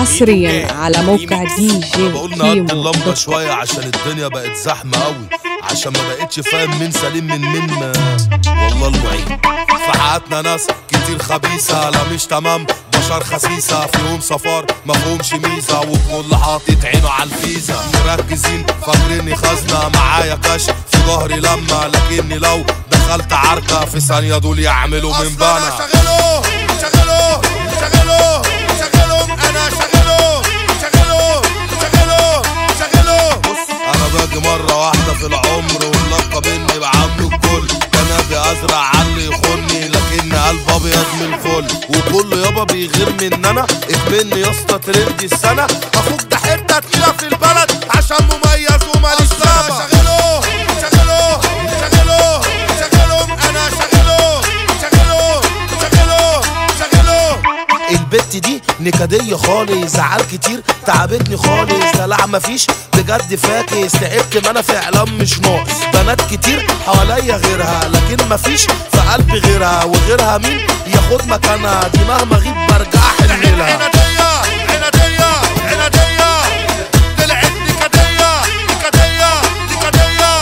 حصريا على موقع دي جي بقول نهدي كيمو اللمبة دوت شوية عشان الدنيا بقت زحمة قوي عشان ما بقتش فاهم مين سليم من مين ما- والله المعين في حياتنا ناس كتير خبيثة لا مش تمام بشر خسيسة فيهم سفر مفهومش ميزة والكل حاطط عينه على الفيزا مركزين فاكريني خزنة معايا كاش في ظهري لما لكني لو دخلت عركة في ثانية دول يعملوا من بنا شغلوه شغلوه شغلوه شغلهم انا شغلوه شغلوه شغلوه شغلوه انا باجي مرة واحدة في العمر واللقب اني بعامله الكل كنبي ازرع علي يخني لكن قلب ابيض من الفل وكل يابا بيغير من انا اكملني يا اسطى ترندي السنة اخوك ده حته تقيله في البلد عشان مميز وماليش لعبه شغلوه شغلوه شغلوه شغلهم انا شغلوه شغلوه شغلوه شغلوه البت دي نكدية خالص زعل كتير تعبتني خالص دلع مفيش بجد فاكس تعبت ما انا فعلا مش ناقص بنات كتير حواليا غيرها لكن مفيش في قلبي غيرها وغيرها مين ياخد مكانها دي مهما غيب برجع احن لها عنادية عنادية عنادية طلعت نكدية نكدية نكدية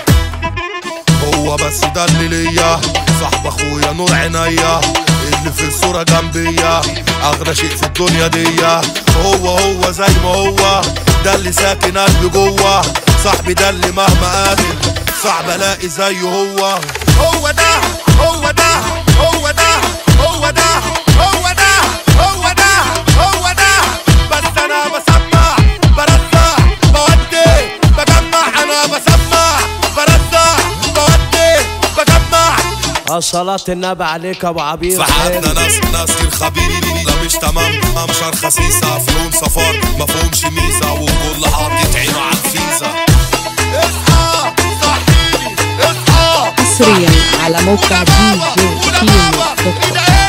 هو بس ده اللي ليا صاحب اخويا نور عينيا اللي في الصورة جنبيا اغلى شيء في الدنيا دي هو هو زي ما هو ده اللي ساكن قلبي جوه صاحبي ده اللي مهما قاتل صعب الاقي زيه هو هو ده هو ده هو ده هو ده هو ده هو ده هو ده بس انا بسمع برزع بودي بجمع انا بسمع برزع بودي بجمع صلاة النبي عليك ابو عبير في حياتنا خير. ناس ناس كتير خبيث لا مش تمام امشار خسيسة فيهم سفر مفهومش ميزة والكل حاطط عينه على الفيزا اصحى صحيني اصحى حصريا على موقع دي جي كيمو دوت كوم